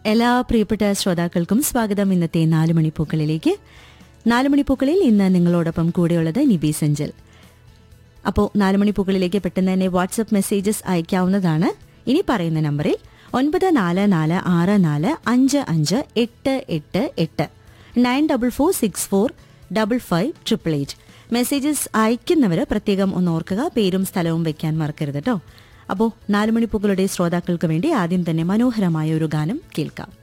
എല്ലാ പ്രിയപ്പെട്ട ശ്രോതാക്കൾക്കും സ്വാഗതം ഇന്നത്തെ നാല് മണിപ്പൂക്കളിലേക്ക് നാല് മണിപ്പൂക്കളിൽ ഇന്ന് നിങ്ങളോടൊപ്പം കൂടെയുള്ളത് നിബി സഞ്ചൽ അപ്പോൾ നാല് മണിപ്പൂക്കളിലേക്ക് പെട്ടെന്ന് തന്നെ വാട്സപ്പ് മെസ്സേജസ് അയക്കാവുന്നതാണ് ഇനി പറയുന്ന നമ്പറിൽ ഒൻപത് നാല് നാല് ആറ് നാല് അഞ്ച് അഞ്ച് എട്ട് എട്ട് എട്ട് nine double four six four double five triple eight messages അയക്കുന്നവർ പ്രത്യേകം ഒന്ന് ഓർക്കുക പേരും സ്ഥലവും വെക്കാൻ മറക്കരുത് കേട്ടോ അപ്പോൾ നാലുമണിപ്പൂക്കളുടെ ശ്രോതാക്കൾക്ക് വേണ്ടി ആദ്യം തന്നെ മനോഹരമായ ഒരു ഗാനം കേൾക്കാം